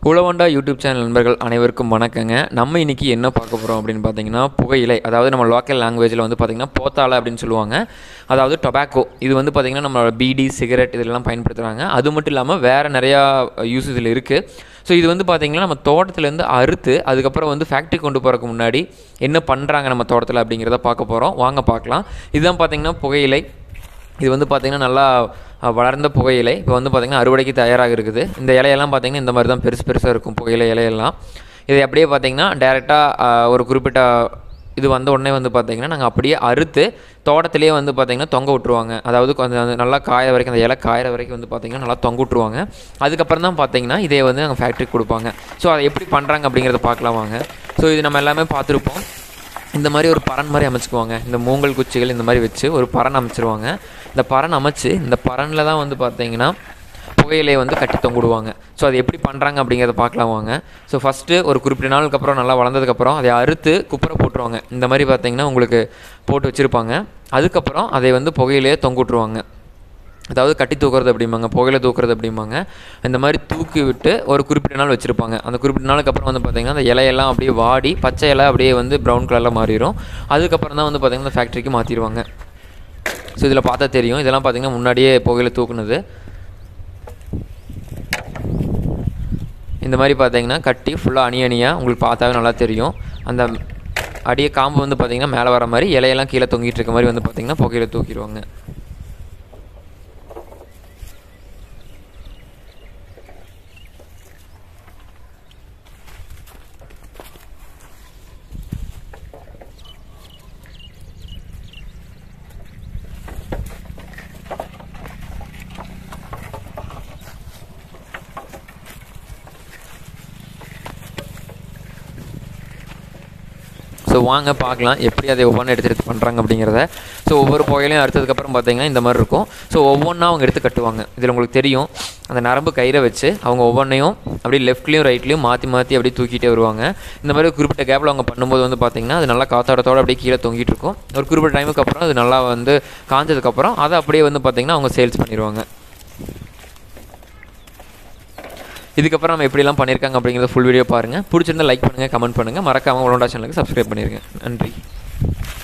உழவண்டா YouTube channel நண்பர்கள் அனைவருக்கும் வணக்கங்க நம்ம இன்னைக்கு என்ன பார்க்க போகிறோம் அப்படின்னு பார்த்தீங்கன்னா புகையிலை அதாவது நம்ம லோக்கல் லாங்குவேஜில் வந்து பார்த்திங்கன்னா போத்தாலை அப்படின்னு சொல்லுவாங்க அதாவது டொபாக்கோ இது வந்து பார்த்திங்கன்னா நம்ம பீடி சிகரெட் இதெல்லாம் பயன்படுத்துகிறாங்க அது மட்டும் இல்லாமல் வேறு நிறையா யூஸ் இதில் இருக்குது ஸோ இது வந்து பார்த்திங்கன்னா நம்ம தோட்டத்துலேருந்து அறுத்து அதுக்கப்புறம் வந்து ஃபேக்ட்ரி கொண்டு போகிறதுக்கு முன்னாடி என்ன பண்ணுறாங்க நம்ம தோட்டத்தில் அப்படிங்கிறத பார்க்க போகிறோம் வாங்க பார்க்கலாம் இதுதான் பார்த்திங்கன்னா புகையிலை இது வந்து பார்த்திங்கன்னா நல்லா அஹ், வளர்ந்த புகையிலை இப்போ வந்து பார்த்திங்கன்னா அறுவடைக்கு தயாராக இருக்குது இந்த இலையெல்லாம் பார்த்திங்கன்னா இந்த மாதிரி தான் பெருசு பெருசாக இருக்கும் புகையிலை இலையெல்லாம் இதை அப்படியே பார்த்திங்கன்னா டேரெக்டாக ஒரு குறிப்பிட்ட இது வந்த உடனே வந்து பார்த்திங்கன்னா நாங்கள் அப்படியே அறுத்து தோட்டத்திலேயே வந்து பார்த்திங்கன்னா தொங்க விட்ருவாங்க அதாவது கொஞ்சம் அது நல்லா காய வரைக்கும் அந்த இலை காயிற வரைக்கும் வந்து பார்த்திங்கன்னா நல்லா தொங்க விட்ருவாங்க அதுக்கப்புறம் தான் பார்த்திங்கன்னா இதே வந்து நாங்கள் ஃபேக்ட்ரிக்கு கொடுப்பாங்க ஸோ அதை எப்படி பண்ணுறாங்க அப்படிங்கிறத பார்க்கலாம் வாங்க ஸோ இது நம்ம எல்லாமே பார்த்துருப்போம் இந்த மாதிரி ஒரு பரண் மாதிரி அமைச்சுக்குவாங்க இந்த மூங்கல் குச்சிகள் இந்த மாதிரி வச்சு ஒரு பரண் அமைச்சிருவாங்க இந்த பரண் அமைச்சு இந்த பரனில் தான் வந்து பார்த்தீங்கன்னா புகையிலையை வந்து கட்டி தொங்கிடுவாங்க ஸோ அது எப்படி பண்ணுறாங்க அப்படிங்கிறத பார்க்கலாம் வாங்க ஸோ ஃபஸ்ட்டு ஒரு குறிப்பிட்ட நாளுக்கு அப்புறம் நல்லா வளர்ந்ததுக்கப்புறம் அதை அறுத்து குப்புற போட்டுருவாங்க இந்த மாதிரி பார்த்தீங்கன்னா உங்களுக்கு போட்டு வச்சுருப்பாங்க அதுக்கப்புறம் அதை வந்து புகையிலையே தொங்க விட்ருவாங்க அதாவது கட்டி தூக்குறது அப்படிம்பாங்க புகையில தூக்குறது அப்படிம்பாங்க இந்த மாதிரி தூக்கி விட்டு ஒரு குறிப்பிட்ட நாள் வச்சுருப்பாங்க அந்த குறிப்பிட்ட நாளுக்கு அப்புறம் வந்து பார்த்திங்கன்னா அந்த இலையெல்லாம் அப்படியே வாடி பச்சை இலை அப்படியே வந்து ப்ரௌன் கலரில் மாறிடும் அதுக்கப்புறம் தான் வந்து பார்த்திங்கன்னா ஃபேக்ட்ரிக்கு மாற்றிடுவாங்க ஸோ இதில் பார்த்தா தெரியும் இதெல்லாம் பார்த்திங்கன்னா முன்னாடியே புகையில தூக்குனது இந்த மாதிரி பார்த்தீங்கன்னா கட்டி ஃபுல்லாக அணி அணியாக உங்களுக்கு பார்த்தாவே நல்லா தெரியும் அந்த அடியே காம்பு வந்து பார்த்திங்கன்னா மேலே வர மாதிரி இலையெல்லாம் கீழே தொங்கிட்டு இருக்க மாதிரி வந்து பார்த்திங்கன்னா புகையில தூக்கிடுவாங்க ஸோ வாங்க பார்க்கலாம் எப்படி அதை ஒவ்வொன்றும் எடுத்து எடுத்து பண்ணுறாங்க அப்படிங்கிறத ஸோ ஒவ்வொரு புகையிலையும் அறுத்ததுக்கப்புறம் பார்த்தீங்கன்னா இந்த மாதிரி இருக்கும் ஸோ ஒவ்வொன்றா அவங்க எடுத்து கட்டுவாங்க இதில் உங்களுக்கு தெரியும் அந்த நரம்பு கயிறை வச்சு அவங்க ஒவ்வொன்றையும் அப்படியே லெஃப்ட்லேயும் ரைட்லேயும் மாற்றி மாற்றி அப்படியே தூக்கிட்டே வருவாங்க இந்த மாதிரி ஒரு குறிப்பிட்ட கேப்பில் அவங்க பண்ணும்போது வந்து பார்த்திங்கன்னா அது நல்லா காத்தாடத்தோட அப்படியே கீழே தொங்கிட்டு இருக்கும் ஒரு குறிப்பிட்ட டைமுக்கு அப்புறம் அது நல்லா வந்து காஞ்சதுக்கப்புறம் அதை அப்படியே வந்து பார்த்திங்கன்னா அவங்க சேல்ஸ் பண்ணிடுவாங்க இதுக்கப்புறம் நம்ம எப்படிலாம் பண்ணியிருக்காங்க அப்படிங்கிறத ஃபுல் வீடியோ பாருங்கள் பிடிச்சிருந்தா லைக் பண்ணுங்கள் கமெண்ட் பண்ணுங்கள் மறக்காமல் உலோண்டா சேனலுக்கு சப்ஸ்கிரைப் பண்ணிடுங்க நன்றி